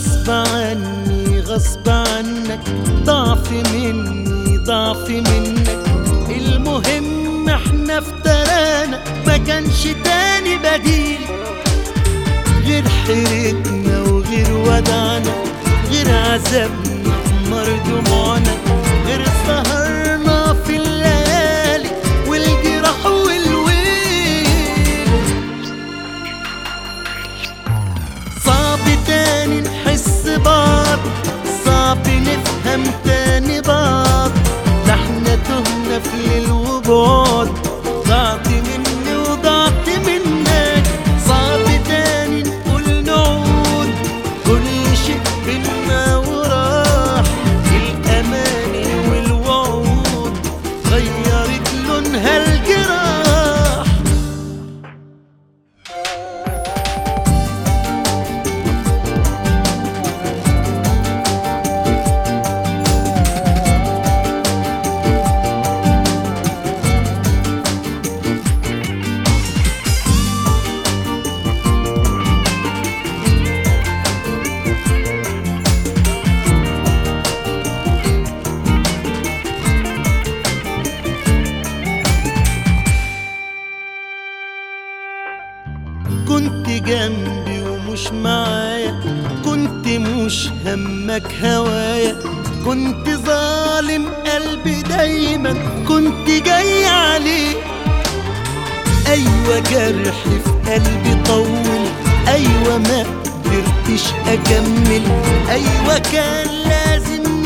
غصب عني غصب عنك ضعف مني ضعف منك المهم احنا افترانا ما كانش تاني بديل غير حيرتنا وغير ودعنا غير عذابنا نار دموعنا غير سهرنا في الليالي والجراح والويل صعب تاني نحس بعض صعب نفهم تاني بعض ده احنا تهنا في ليل وبعد ضعت مني وضعت منك صعب تاني نقول نعود كل شيء بينا وراح الاماني والوعود غيرت لونها الجراح كنت جنبي ومش معايا كنت مش همك هوايا كنت ظالم قلبي دايما كنت جاي عليه ايوه جرح في قلبي طول ايوه ما قدرتش اكمل ايوه كان لازم